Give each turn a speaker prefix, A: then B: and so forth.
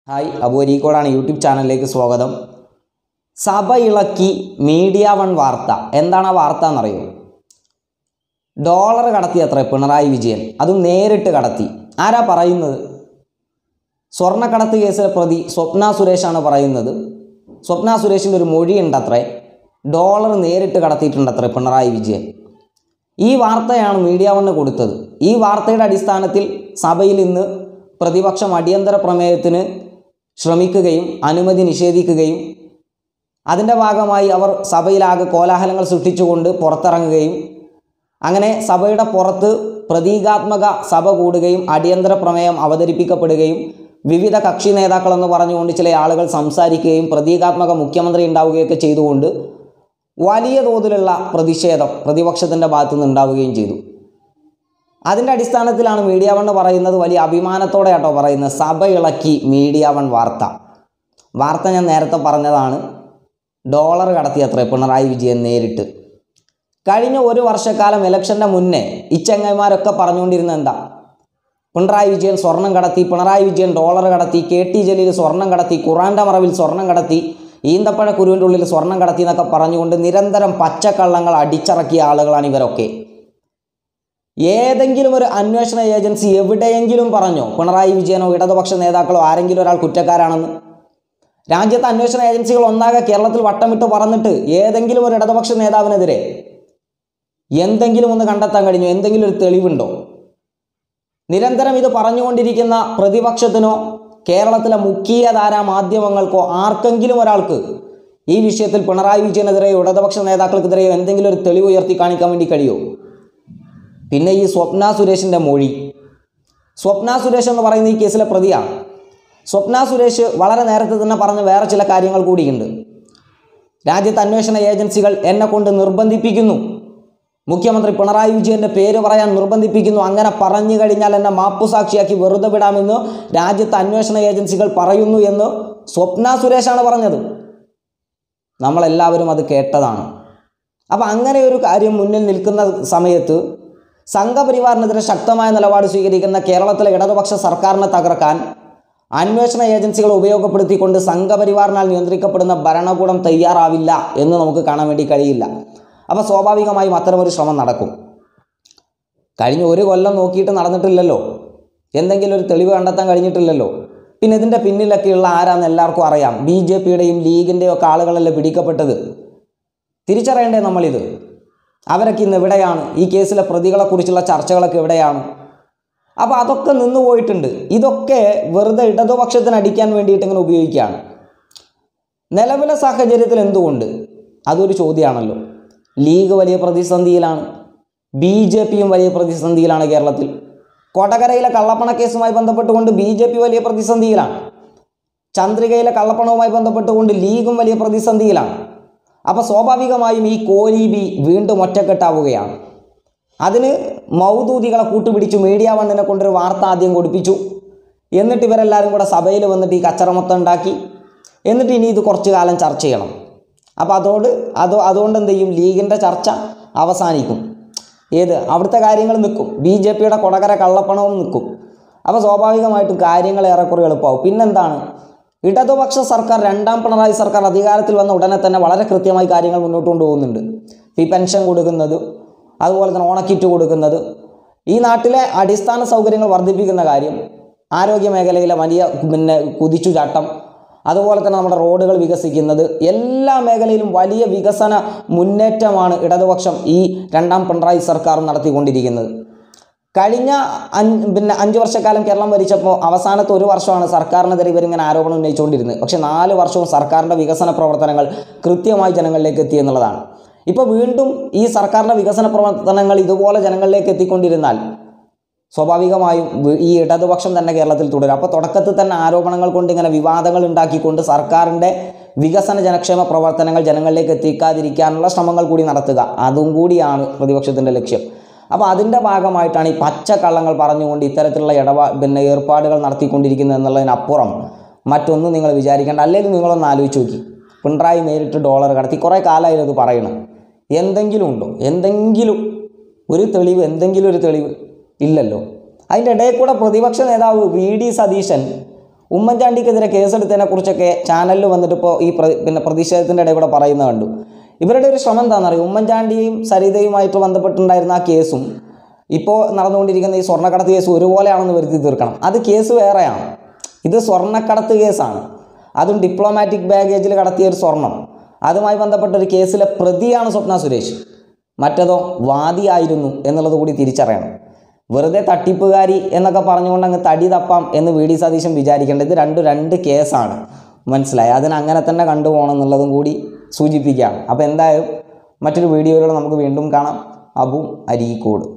A: hi Abu അരീക്കോടാണ് YouTube ചാനലിലേക്ക് സ്വാഗതം സഭ ഇളക്കി മീഡിയ വൺ വാർത്ത എന്താണ് ആ വാർത്ത എന്നറിയോ ഡോളർ കടത്തി അത്ര പിണറായി വിജയൻ അതും നേരിട്ട് കടത്തി ആരാ പറയുന്നത് സ്വർണ്ണക്കടത്ത് കേസിലെ പ്രതി സ്വപ്ന സുരേഷാണ് പറയുന്നത് സ്വപ്ന സുരേഷിൻ്റെ ഒരു മൊഴിയുണ്ടത്രേ ഡോളർ നേരിട്ട് കടത്തിയിട്ടുണ്ടത്രേ പിണറായി വിജയൻ ഈ വാർത്തയാണ് മീഡിയ വണ്ണ് കൊടുത്തത് ഈ വാർത്തയുടെ അടിസ്ഥാനത്തിൽ സഭയിൽ ഇന്ന് പ്രതിപക്ഷം അടിയന്തര പ്രമേയത്തിന് ശ്രമിക്കുകയും അനുമതി നിഷേധിക്കുകയും അതിൻ്റെ ഭാഗമായി അവർ സഭയിലാകെ കോലാഹലങ്ങൾ സൃഷ്ടിച്ചുകൊണ്ട് പുറത്തിറങ്ങുകയും അങ്ങനെ സഭയുടെ പുറത്ത് പ്രതീകാത്മക സഭ കൂടുകയും അടിയന്തര പ്രമേയം അവതരിപ്പിക്കപ്പെടുകയും വിവിധ കക്ഷി നേതാക്കളെന്ന് പറഞ്ഞുകൊണ്ട് ചില ആളുകൾ സംസാരിക്കുകയും പ്രതീകാത്മക മുഖ്യമന്ത്രി ഉണ്ടാവുകയൊക്കെ ചെയ്തുകൊണ്ട് വലിയ തോതിലുള്ള പ്രതിഷേധം പ്രതിപക്ഷത്തിൻ്റെ ഭാഗത്തു നിന്ന് ഉണ്ടാവുകയും ചെയ്തു അതിൻ്റെ അടിസ്ഥാനത്തിലാണ് മീഡിയ വൺ പറയുന്നത് വലിയ അഭിമാനത്തോടെ കേട്ടോ പറയുന്നത് സഭ ഇളക്കി മീഡിയ വൺ വാർത്ത വാർത്ത ഞാൻ നേരത്തെ പറഞ്ഞതാണ് ഡോളർ കടത്തിയത്രേ പിണറായി വിജയൻ നേരിട്ട് കഴിഞ്ഞ ഒരു വർഷക്കാലം ഇലക്ഷൻ്റെ മുന്നേ ഈ ചെങ്ങന്മാരൊക്കെ പറഞ്ഞുകൊണ്ടിരുന്ന എന്താ പിണറായി വിജയൻ സ്വർണം കടത്തി പിണറായി വിജയൻ ഡോളർ കടത്തി കെ ടി ജലീൽ സ്വർണം കടത്തി ഖുറാൻ്റെ മറവിൽ സ്വർണം കടത്തി ഈന്തപ്പഴ കുരുവിൻ്റെ ഉള്ളിൽ സ്വർണം കടത്തി എന്നൊക്കെ പറഞ്ഞുകൊണ്ട് നിരന്തരം പച്ചക്കള്ളങ്ങൾ അടിച്ചിറക്കിയ ആളുകളാണ് ഇവരൊക്കെ ഏതെങ്കിലും ഒരു അന്വേഷണ ഏജൻസി എവിടെയെങ്കിലും പറഞ്ഞോ പിണറായി വിജയനോ ഇടതുപക്ഷ നേതാക്കളോ ആരെങ്കിലും ഒരാൾ കുറ്റക്കാരാണെന്ന് രാജ്യത്തെ അന്വേഷണ ഏജൻസികൾ ഒന്നാകെ കേരളത്തിൽ വട്ടമിട്ട് പറന്നിട്ട് ഏതെങ്കിലും ഒരു ഇടതുപക്ഷ നേതാവിനെതിരെ എന്തെങ്കിലും ഒന്ന് കണ്ടെത്താൻ കഴിഞ്ഞു എന്തെങ്കിലും ഒരു തെളിവുണ്ടോ നിരന്തരം ഇത് പറഞ്ഞുകൊണ്ടിരിക്കുന്ന പ്രതിപക്ഷത്തിനോ കേരളത്തിലെ മുഖ്യധാര മാധ്യമങ്ങൾക്കോ ആർക്കെങ്കിലും ഒരാൾക്ക് ഈ വിഷയത്തിൽ പിണറായി വിജയനെതിരെയോ ഇടതുപക്ഷ നേതാക്കൾക്കെതിരെയോ എന്തെങ്കിലും ഒരു തെളിവ് ഉയർത്തി കാണിക്കാൻ വേണ്ടി കഴിയുമോ പിന്നെ ഈ സ്വപ്ന സുരേഷിൻ്റെ മൊഴി സ്വപ്ന സുരേഷ് എന്ന് പറയുന്ന ഈ കേസിലെ പ്രതിയാണ് സ്വപ്ന സുരേഷ് വളരെ നേരത്തെ തന്നെ പറഞ്ഞ വേറെ ചില കാര്യങ്ങൾ കൂടിയുണ്ട് രാജ്യത്തെ അന്വേഷണ ഏജൻസികൾ എന്നെ കൊണ്ട് നിർബന്ധിപ്പിക്കുന്നു മുഖ്യമന്ത്രി പിണറായി വിജയൻ്റെ പേര് പറയാൻ നിർബന്ധിപ്പിക്കുന്നു അങ്ങനെ പറഞ്ഞു കഴിഞ്ഞാൽ എന്നെ മാപ്പുസാക്ഷിയാക്കി വെറുതെ വിടാമെന്ന് രാജ്യത്തെ അന്വേഷണ ഏജൻസികൾ പറയുന്നു എന്ന് സ്വപ്ന സുരേഷാണ് പറഞ്ഞത് നമ്മളെല്ലാവരും അത് കേട്ടതാണ് അപ്പം അങ്ങനെ ഒരു കാര്യം മുന്നിൽ നിൽക്കുന്ന സമയത്ത് സംഘപരിവാറിനെതിരെ ശക്തമായ നിലപാട് സ്വീകരിക്കുന്ന കേരളത്തിലെ ഇടതുപക്ഷ സർക്കാരിനെ തകർക്കാൻ അന്വേഷണ ഏജൻസികൾ ഉപയോഗപ്പെടുത്തിക്കൊണ്ട് സംഘപരിവാറിനാൽ നിയന്ത്രിക്കപ്പെടുന്ന ഭരണകൂടം തയ്യാറാവില്ല എന്ന് നമുക്ക് കാണാൻ വേണ്ടി കഴിയില്ല അപ്പോൾ സ്വാഭാവികമായും അത്തരമൊരു ശ്രമം നടക്കും കഴിഞ്ഞ ഒരു കൊല്ലം നോക്കിയിട്ട് നടന്നിട്ടില്ലല്ലോ എന്തെങ്കിലും ഒരു തെളിവ് കണ്ടെത്താൻ കഴിഞ്ഞിട്ടില്ലല്ലോ പിന്നെ ഇതിൻ്റെ പിന്നിലൊക്കെയുള്ള ആരാന്ന് എല്ലാവർക്കും അറിയാം ബി ജെ പിയുടെയും ലീഗിൻ്റെയും ഒക്കെ ആളുകളല്ലേ പിടിക്കപ്പെട്ടത് തിരിച്ചറിയണ്ടേ നമ്മളിത് അവരൊക്കെ ഇന്ന് എവിടെയാണ് ഈ കേസിലെ പ്രതികളെക്കുറിച്ചുള്ള ചർച്ചകളൊക്കെ എവിടെയാണ് അപ്പോൾ അതൊക്കെ നിന്നു പോയിട്ടുണ്ട് ഇതൊക്കെ വെറുതെ ഇടതുപക്ഷത്തിന് അടിക്കാൻ വേണ്ടിയിട്ട് ഇങ്ങനെ ഉപയോഗിക്കുകയാണ് നിലവിലെ സാഹചര്യത്തിൽ എന്തുകൊണ്ട് അതൊരു ചോദ്യമാണല്ലോ ലീഗ് വലിയ പ്രതിസന്ധിയിലാണ് ബി ജെ പിയും വലിയ പ്രതിസന്ധിയിലാണ് കേരളത്തിൽ കൊടകരയിലെ കള്ളപ്പണ കേസുമായി ബന്ധപ്പെട്ടുകൊണ്ട് ബി ജെ പി വലിയ പ്രതിസന്ധിയിലാണ് ചന്ദ്രികയിലെ കള്ളപ്പണവുമായി ബന്ധപ്പെട്ടുകൊണ്ട് ലീഗും വലിയ പ്രതിസന്ധിയിലാണ് അപ്പോൾ സ്വാഭാവികമായും ഈ കോലീബി വീണ്ടും ഒറ്റക്കെട്ടാവുകയാണ് അതിന് മൗദൂദികളെ കൂട്ടുപിടിച്ചു മീഡിയ വണ്ണിനെ കൊണ്ടൊരു വാർത്ത ആദ്യം കൊടുപ്പിച്ചു എന്നിട്ട് ഇവരെല്ലാവരും കൂടെ സഭയിൽ വന്നിട്ട് ഈ കച്ചറമൊത്തം ഉണ്ടാക്കി എന്നിട്ട് ഇനി ഇത് കുറച്ച് കാലം ചർച്ച ചെയ്യണം അപ്പോൾ അതോട് അത് അതുകൊണ്ട് എന്ത് ചെയ്യും ലീഗിൻ്റെ ചർച്ച അവസാനിക്കും ഏത് അവിടുത്തെ കാര്യങ്ങൾ നിൽക്കും ബി ജെ പിയുടെ കൊടകര കള്ളപ്പണവും നിൽക്കും അപ്പോൾ സ്വാഭാവികമായിട്ടും കാര്യങ്ങൾ ഏറെക്കുറെ എളുപ്പമാവും പിന്നെന്താണ് ഇടതുപക്ഷ സർക്കാർ രണ്ടാം പിണറായി സർക്കാർ അധികാരത്തിൽ വന്ന ഉടനെ തന്നെ വളരെ കൃത്യമായി കാര്യങ്ങൾ മുന്നോട്ട് കൊണ്ടുപോകുന്നുണ്ട് ഈ പെൻഷൻ കൊടുക്കുന്നത് അതുപോലെ തന്നെ ഓണക്കിറ്റ് കൊടുക്കുന്നത് ഈ നാട്ടിലെ അടിസ്ഥാന സൗകര്യങ്ങൾ വർദ്ധിപ്പിക്കുന്ന കാര്യം ആരോഗ്യ മേഖലയിലെ വലിയ പിന്നെ കുതിച്ചുചാട്ടം അതുപോലെ തന്നെ നമ്മുടെ റോഡുകൾ വികസിക്കുന്നത് എല്ലാ മേഖലയിലും വലിയ വികസന മുന്നേറ്റമാണ് ഇടതുപക്ഷം ഈ രണ്ടാം പിണറായി സർക്കാർ നടത്തിക്കൊണ്ടിരിക്കുന്നത് കഴിഞ്ഞ അഞ്ച് പിന്നെ അഞ്ച് വർഷക്കാലം കേരളം ഭരിച്ചപ്പോൾ അവസാനത്തെ ഒരു വർഷമാണ് സർക്കാരിനെതിരെ ഇവരിങ്ങനെ ആരോപണം ഉന്നയിച്ചുകൊണ്ടിരുന്നത് പക്ഷേ നാല് വർഷവും സർക്കാരിൻ്റെ വികസന പ്രവർത്തനങ്ങൾ കൃത്യമായി ജനങ്ങളിലേക്ക് എത്തി എന്നുള്ളതാണ് ഇപ്പോൾ വീണ്ടും ഈ സർക്കാരിൻ്റെ വികസന പ്രവർത്തനങ്ങൾ ഇതുപോലെ ജനങ്ങളിലേക്ക് എത്തിക്കൊണ്ടിരുന്നാൽ സ്വാഭാവികമായും വി- ഈ ഇടതുപക്ഷം തന്നെ കേരളത്തിൽ തുടരും അപ്പോൾ തുടക്കത്തിൽ തന്നെ ആരോപണങ്ങൾ കൊണ്ട് ഇങ്ങനെ വിവാദങ്ങൾ ഉണ്ടാക്കിക്കൊണ്ട് സർക്കാരിൻ്റെ വികസന ജനക്ഷേമ പ്രവർത്തനങ്ങൾ ജനങ്ങളിലേക്ക് എത്തിക്കാതിരിക്കാനുള്ള ശ്രമങ്ങൾ കൂടി നടത്തുക അതും കൂടിയാണ് പ്രതിപക്ഷത്തിൻ്റെ ലക്ഷ്യം അപ്പോൾ അതിൻ്റെ ഭാഗമായിട്ടാണ് ഈ പച്ചക്കള്ളങ്ങൾ പറഞ്ഞുകൊണ്ട് ഇത്തരത്തിലുള്ള ഇടപാ പിന്നെ ഏർപ്പാടുകൾ നടത്തിക്കൊണ്ടിരിക്കുന്നത് എന്നുള്ളതിനപ്പുറം മറ്റൊന്നും നിങ്ങൾ വിചാരിക്കേണ്ട അല്ലെങ്കിൽ നിങ്ങളൊന്ന് ആലോചിച്ച് നോക്കി പിണറായി നേരിട്ട് ഡോളർ കടത്തി കുറേ കാലമായി അത് പറയണം എന്തെങ്കിലും ഉണ്ടോ എന്തെങ്കിലും ഒരു തെളിവ് എന്തെങ്കിലും ഒരു തെളിവ് ഇല്ലല്ലോ അതിൻ്റെ ഇടയിൽ കൂടെ പ്രതിപക്ഷ നേതാവ് വി ഡി സതീശൻ ഉമ്മൻചാണ്ടിക്കെതിരെ കേസെടുത്തതിനെ കുറിച്ചൊക്കെ ചാനലിൽ വന്നിട്ട് ഇപ്പോൾ ഈ പ്ര പിന്നെ പ്രതിഷേധത്തിൻ്റെ ഇടയിൽ കൂടെ പറയുന്നത് കണ്ടു ഇവരുടെ ഒരു ശ്രമം എന്താണെന്നറിയോ ഉമ്മൻചാണ്ടിയും സരിതയുമായിട്ട് ബന്ധപ്പെട്ടുണ്ടായിരുന്ന ആ കേസും ഇപ്പോൾ നടന്നുകൊണ്ടിരിക്കുന്ന ഈ സ്വർണ്ണക്കടത്ത് കേസ് ഒരുപോലെയാണെന്ന് വരുത്തി തീർക്കണം അത് കേസ് വേറെയാണ് ഇത് സ്വർണ്ണക്കടത്ത് കേസാണ് അതും ഡിപ്ലോമാറ്റിക് ബാഗേജിൽ കടത്തിയ ഒരു സ്വർണം അതുമായി ബന്ധപ്പെട്ട ഒരു കേസിലെ പ്രതിയാണ് സ്വപ്ന സുരേഷ് മറ്റതോ വാദിയായിരുന്നു എന്നുള്ളത് കൂടി തിരിച്ചറിയണം വെറുതെ തട്ടിപ്പുകാരി എന്നൊക്കെ പറഞ്ഞുകൊണ്ട് അങ്ങ് തടി തപ്പാം എന്ന് വി ഡി സതീശൻ വിചാരിക്കേണ്ടത് ഇത് രണ്ടും രണ്ട് കേസാണ് മനസ്സിലായി അതിന് അങ്ങനെ തന്നെ കണ്ടുപോകണം എന്നുള്ളതും കൂടി സൂചിപ്പിക്കുകയാണ് അപ്പോൾ എന്തായാലും മറ്റൊരു വീഡിയോയിലൂടെ നമുക്ക് വീണ്ടും കാണാം അബു അരീക്കോട്